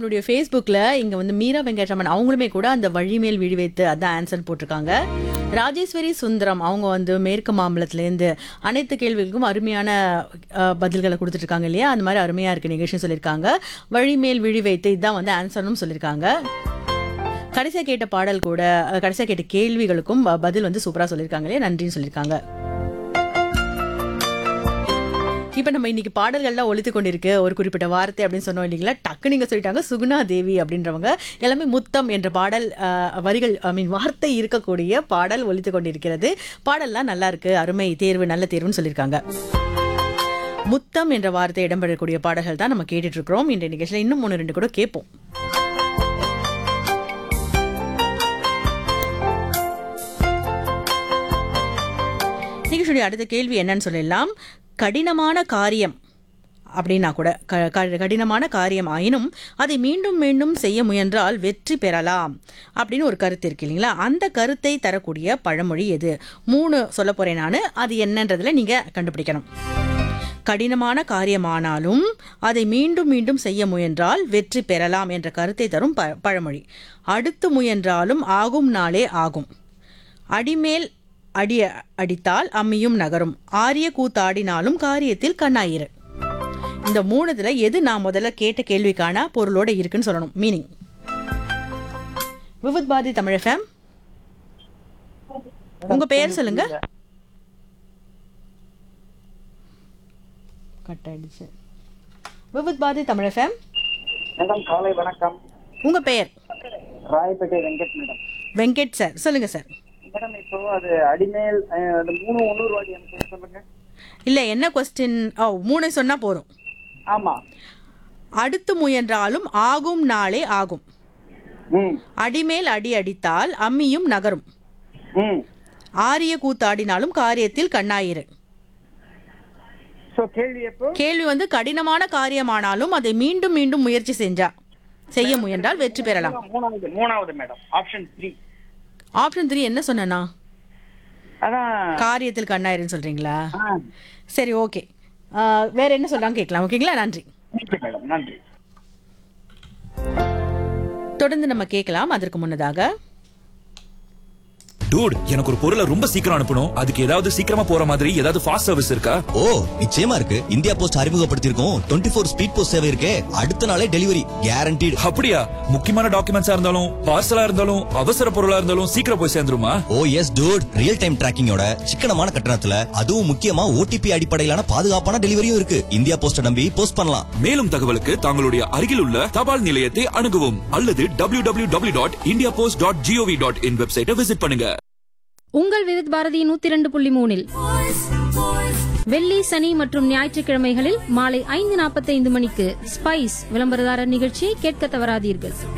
நம்மளுடைய ஃபேஸ்புக்கில் இங்கே வந்து மீரா வெங்கட்ராமன் அவங்களுமே கூட அந்த வழிமேல் விழி வைத்து அதான் ஆன்சர் போட்டிருக்காங்க ராஜேஸ்வரி சுந்தரம் அவங்க வந்து மேற்கு மாம்பலத்துலேருந்து அனைத்து கேள்விகளுக்கும் அருமையான அஹ், பதில்களை கொடுத்துட்டு இருக்காங்க இல்லையா அந்த மாதிரி அருமையாக இருக்கு நிகழ்ச்சி சொல்லியிருக்காங்க வழிமேல் விழி வைத்து இதுதான் வந்து ஆன்சர்னும் சொல்லியிருக்காங்க கடைசியாக கேட்ட பாடல் கூட அஹ், கடைசியாக கேட்ட கேள்விகளுக்கும் ப- பதில் வந்து சூப்பராக சொல்லியிருக்காங்க இல்லையா நன்றின்னு சொல்லியிருக்காங்க இப்போ நம்ம இன்னைக்கு பாடல்கள்லாம் ஒழித்து கொண்டிருக்கு ஒரு குறிப்பிட்ட வார்த்தை அப்படின்னு சொன்னோம் இல்லைங்களா டக்கு நீங்க சொல்லிட்டாங்க சுகுணா தேவி அப்படின்றவங்க எல்லாமே முத்தம் என்ற பாடல் அஹ், வரிகள் ஐ மீன் வார்த்தை இருக்கக்கூடிய பாடல் ஒழித்து கொண்டிருக்கிறது பாடல்லாம் நல்லா இருக்கு அருமை தேர்வு நல்ல தேர்வுன்னு சொல்லியிருக்காங்க முத்தம் என்ற வார்த்தை இடம்பெறக்கூடிய பாடல்கள் தான் நம்ம கேட்டுட்டு இருக்கிறோம் இந்த நிகழ்ச்சியில் இன்னும் ஒன்று ரெண்டு கூட கேட்போம் நிகழ்ச்சியுடைய அடுத்த கேள்வி என்னன்னு சொல்லலாம் கடினமான காரியம் அப்படின்னா கூட க க- கடினமான காரியம் ஆயினும் அதை மீண்டும் மீண்டும் செய்ய முயன்றால் வெற்றி பெறலாம் அப்படின்னு ஒரு கருத்து இருக்கு இல்லைங்களா அந்த கருத்தை தரக்கூடிய பழமொழி எது மூணு சொல்ல போறேன் நான் அது என்னன்றதுல நீங்க கண்டுபிடிக்கணும் கடினமான காரியமானாலும் அதை மீண்டும் மீண்டும் செய்ய முயன்றால் வெற்றி பெறலாம் என்ற கருத்தை தரும் ப பழமொழி அடுத்து முயன்றாலும் ஆகும் நாளே ஆகும் அடிமேல் அடி அடித்தால் அம்மியும் நகரும் ஆரிய கூத்தாடினாலும் காரியத்தில் கண்ணாயிரு இந்த மூணுத்துல எது நான் முதல்ல கேட்ட கேள்விக்கான பொருளோட இருக்குன்னு சொல்லணும் மீனிங் விவித் பாரதி தமிழ் FM உங்க பெயர் சொல்லுங்க கட் ஆயிடுச்சு விவித் பாரதி தமிழ் FM மேடம் காலை வணக்கம் உங்க பெயர் ராயப்பேட்டை வெங்கட் மேடம் வெங்கட் சார் சொல்லுங்க சார் மேடம் இப்போ அது அடிமேல் அஹ், அது மூணு ஒன்னூறு வாடி எனக்கு சொல்லுங்க இல்ல என்ன கொஸ்டின் ஓ மூணு சொன்னா போதும் ஆமா அடுத்து முயன்றாலும் ஆகும் நாளே ஆகும் ம் அடிமேல் அடி அடித்தால் அம்மியும் நகரும் ம் ஆரிய கூத்தாடினாலும் காரியத்தில் கண்ணாயிரு ஸோ கேள்வி எப்போ கேள்வி வந்து கடினமான காரியமானாலும் அதை மீண்டும் மீண்டும் முயற்சி செஞ்சா செய்ய முயன்றால் வெற்றி பெறலாம் மூணாவது மூணாவது madam option three option three என்ன சொன்னனா அதான் காரியத்தில் கண்ணாயிருன்னு சொல்றீங்களா ஆ, சரி ஓகே வேற என்ன சொல்றாங்க கேட்கலாம் ஓகேங்களா நன்றி நன்றி மேடம் நன்றி தொடர்ந்து நம்ம கேட்கலாம் அதற்கு முன்னதாக டூட் எனக்கு ஒரு பொருளை ரொம்ப சீக்கிரம் அனுப்பணும் அதுக்கு ஏதாவது சீக்கிரமா போற மாதிரி ஏதாவது ஃபாஸ்ட் சர்வீஸ் இருக்கா ஓ நிச்சயமா இருக்கு இந்தியா போஸ்ட் அறிமுகப்படுத்தியிருக்கோம் டுவெண்ட்டி ஃபோர் ஸ்பீட் போஸ்ட் சேவை இருக்கே அடுத்த நாளே டெலிவரி கேரண்டீடு அப்படியா முக்கியமான டாக்குமெண்ட்ஸா இருந்தாலும் பார்சலா இருந்தாலும் அவசர பொருளா இருந்தாலும் சீக்கிரம் போய் சேர்ந்துருமா oh yes dude real time டிராக்கிங்கோட சிக்கனமான கட்டணத்துல அதுவும் முக்கியமா ஓடிபி அடிப்படையிலான பாதுகாப்பான டெலிவரியும் இருக்கு இந்தியா போஸ்ட நம்பி போஸ்ட் பண்ணலாம் மேலும் தகவலுக்கு தங்களுடைய அருகில் உள்ள தபால் நிலையத்தை அணுகவும் அல்லது W W W dot India Post dot G O V dot in வெப்சைட்டை விசிட் பண்ணுங்க உங்கள் விவித் பாரதி நூத்தி இரண்டு புள்ளி மூணில் வெள்ளி சனி மற்றும் ஞாயிற்றுக்கிழமைகளில் மாலை ஐந்து நாற்பத்தைந்து மணிக்கு ஸ்பைஸ் விளம்பரதாரர் நிகழ்ச்சியை கேட்க தவறாதீர்கள்